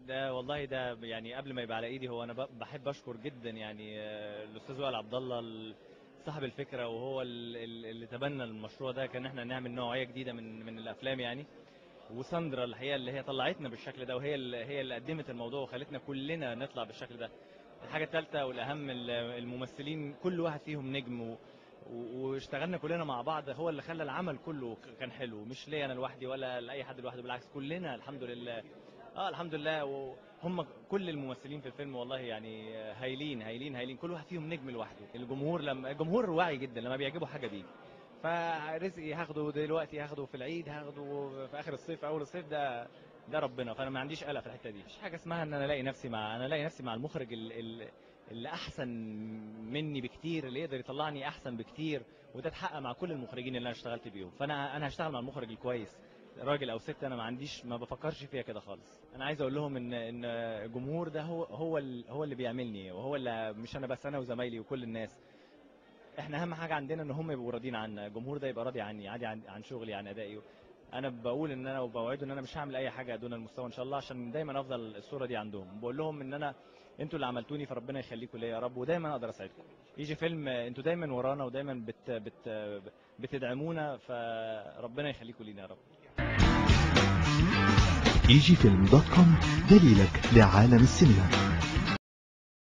ده والله ده يعني قبل ما يبقى على ايدي هو انا ب- بحب اشكر جدا يعني آه، الاستاذ وائل عبد الله ال- صاحب الفكره وهو ال- ال- اللي تبنى المشروع ده كان احنا نعمل نوعيه جديده من من الافلام يعني وساندرا الحقيقه اللي هي طلعتنا بالشكل ده وهي اللي هي اللي قدمت الموضوع وخلتنا كلنا نطلع بالشكل ده الحاجه الثالثه والاهم ال- الممثلين كل واحد فيهم نجم و و- واشتغلنا كلنا مع بعض هو اللي خلى العمل كله ك- كان حلو مش ليا انا لوحدي ولا لاي حد لوحده بالعكس كلنا الحمد لله اه الحمد لله وهم كل الممثلين في الفيلم والله يعني هايلين هايلين هايلين كل واحد فيهم نجم لوحده الجمهور لما الجمهور واعي جدا لما بيعجبه حاجه بيه فرزقي هاخده دلوقتي هاخده في العيد هاخده في اخر الصيف اول الصيف ده ده ربنا فانا ما عنديش قلق في الحته دي مفيش حاجه اسمها ان انا الاقي نفسي مع انا الاقي نفسي مع المخرج ال... ال... اللي احسن مني بكتير اللي يقدر يطلعني احسن بكتير وده اتحقق مع كل المخرجين اللي انا اشتغلت بيهم فانا انا هشتغل مع المخرج الكويس راجل او ست انا ما عنديش ما بفكرش فيها كده خالص انا عايز اقول لهم ان ان الجمهور ده هو هو ال- هو اللي بيعملني وهو اللي مش انا بس انا وزمايلي وكل الناس احنا اهم حاجه عندنا ان هم يبقوا راضيين عنا الجمهور ده يبقى راضي عني عادي عن, عن شغلي عن ادائي انا بقول ان انا وبوعده ان انا مش هعمل اي حاجه دون المستوى ان شاء الله عشان دايما افضل الصوره دي عندهم بقول لهم ان انا انتوا اللي عملتوني فربنا يخليكم ليا يا رب ودايما اقدر اساعدكم يجي فيلم انتوا دايما ورانا ودايما بت بت بتدعمونا فربنا يخليكم لينا يا رب ايجي فيلم دوت كوم دليلك لعالم السينما